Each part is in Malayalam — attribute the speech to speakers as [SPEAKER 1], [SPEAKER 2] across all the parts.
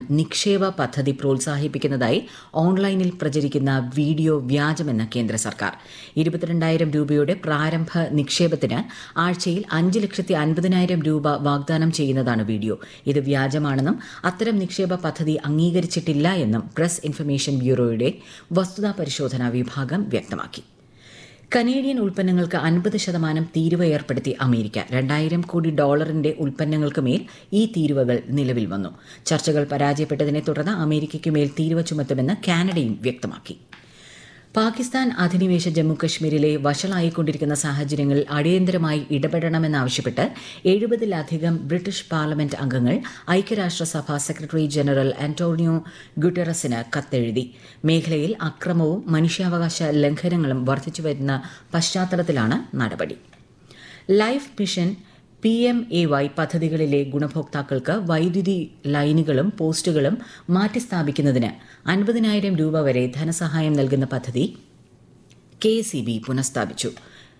[SPEAKER 1] നിക്ഷേപ പദ്ധതി പ്രോത്സാഹിപ്പിക്കുന്നതായി ഓൺലൈനിൽ പ്രചരിക്കുന്ന വീഡിയോ വ്യാജമെന്ന് കേന്ദ്ര സർക്കാർ ഇരുപത്തിരണ്ടായിരം രൂപയുടെ പ്രാരംഭ നിക്ഷേപത്തിന് ആഴ്ചയിൽ അഞ്ച് ലക്ഷത്തി അൻപതിനായിരം രൂപ വാഗ്ദാനം ചെയ്യുന്നതാണ് വീഡിയോ ഇത് വ്യാജമാണെന്നും അത്തരം നിക്ഷേപ പദ്ധതി അംഗീകരിച്ചിട്ടില്ല എന്നും പ്രസ് ഇൻഫർമേഷൻ ബ്യൂറോയുടെ വസ്തുതാ പരിശോധനാ വിഭാഗം വ്യക്തമാക്കി കനേഡിയൻ ഉൽപ്പന്നങ്ങൾക്ക് അൻപത് ശതമാനം തീരുവ ഏർപ്പെടുത്തി അമേരിക്ക രണ്ടായിരം കോടി ഡോളറിന്റെ ഉൽപ്പന്നങ്ങൾക്ക് മേൽ ഈ തീരുവകൾ നിലവിൽ വന്നു ചർച്ചകൾ പരാജയപ്പെട്ടതിനെ തുടർന്ന് അമേരിക്കയ്ക്ക് മേൽ തീരുവ ചുമത്തുമെന്ന് കാനഡയും വ്യക്തമാക്കി പാകിസ്ഥാൻ അധിനിവേശ ജമ്മുകശ്മീരിലെ വഷളായിക്കൊണ്ടിരിക്കുന്ന സാഹചര്യങ്ങളിൽ അടിയന്തരമായി ഇടപെടണമെന്നാവശ്യപ്പെട്ട് എഴുപതിലധികം ബ്രിട്ടീഷ് പാർലമെന്റ് അംഗങ്ങൾ ഐക്യരാഷ്ട്രസഭ സെക്രട്ടറി ജനറൽ ആന്റോണിയോ ഗുട്ടറസിന് കത്തെഴുതി മേഖലയിൽ അക്രമവും മനുഷ്യാവകാശ ലംഘനങ്ങളും വർദ്ധിച്ചുവരുന്ന പശ്ചാത്തലത്തിലാണ് നടപടി life mission P M A Y പദ്ധതികളിലെ ഗുണഭോക്താക്കൾക്ക് വൈദ്യുതി ലൈനുകളും പോസ്റ്റുകളും മാറ്റിസ്ഥാപിക്കുന്നതിന് അൻപതിനായിരം രൂപ വരെ ധനസഹായം നൽകുന്ന പദ്ധതി കെ സി ബി പുനഃസ്ഥാപിച്ചു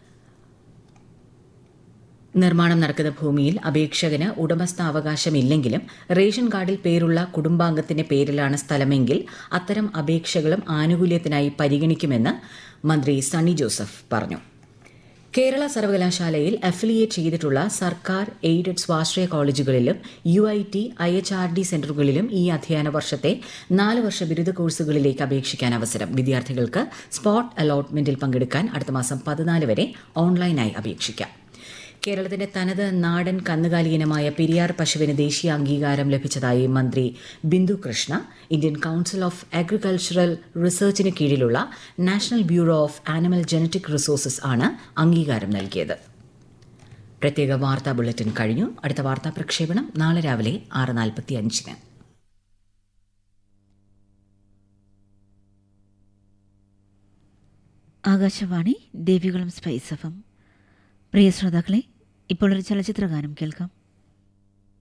[SPEAKER 1] നിർമ്മാണം നടക്കുന്ന ഭൂമിയിൽ അപേക്ഷകന് ഉടമസ്ഥാവകാശമില്ലെങ്കിലും റേഷൻ കാർഡിൽ പേരുള്ള കുടുംബാംഗത്തിന്റെ പേരിലാണ് സ്ഥലമെങ്കിൽ അത്തരം അപേക്ഷകളും ആനുകൂല്യത്തിനായി പരിഗണിക്കുമെന്ന് മന്ത്രി സണ്ണി ജോസഫ് പറഞ്ഞു കേരള സർവകലാശാലയിൽ അഫിലിയേറ്റ് ചെയ്തിട്ടുള്ള സർക്കാർ എയ്ഡഡ് സ്വാശ്രയ കോളേജുകളിലും U I T I H R D സെന്ററുകളിലും ഈ അധ്യയന വർഷത്തെ നാല് വർഷ ബിരുദ കോഴ്സുകളിലേക്ക് അപേക്ഷിക്കാൻ അവസരം വിദ്യാർത്ഥികൾക്ക് സ്പോട്ട് അലോട്ട്മെന്റിൽ പങ്കെടുക്കാൻ അടുത്ത മാസം പതിനാല് വരെ ഓൺലൈനായി അപേക്ഷിക്കാം കേരളത്തിന്റെ തനത് നാടൻ കന്നുകാലി ഇനമായ പെരിയാർ പശുവിന് ദേശീയ അംഗീകാരം ലഭിച്ചതായി മന്ത്രി Bindu Krishna Indian council of agricultural റിസർച്ചിന് കീഴിലുള്ള national bureau of animal genetic resources ആണ് അംഗീകാരം നൽകിയത് പ്രത്യേക വാർത്താ ബുള്ളറ്റിൻ കഴിഞ്ഞു അടുത്ത വാർത്താ പ്രക്ഷേപണം നാളെ രാവിലെ ആറ് നാൽപ്പത്തി അഞ്ചിന്
[SPEAKER 2] ആകാശവാണി ദേവികുളം സ്പൈസ് എഫം പ്രിയ ശ്രോതാക്കളെ ഇപ്പോൾ ഒരു ചലച്ചിത്ര ഗാനം കേൾക്കാം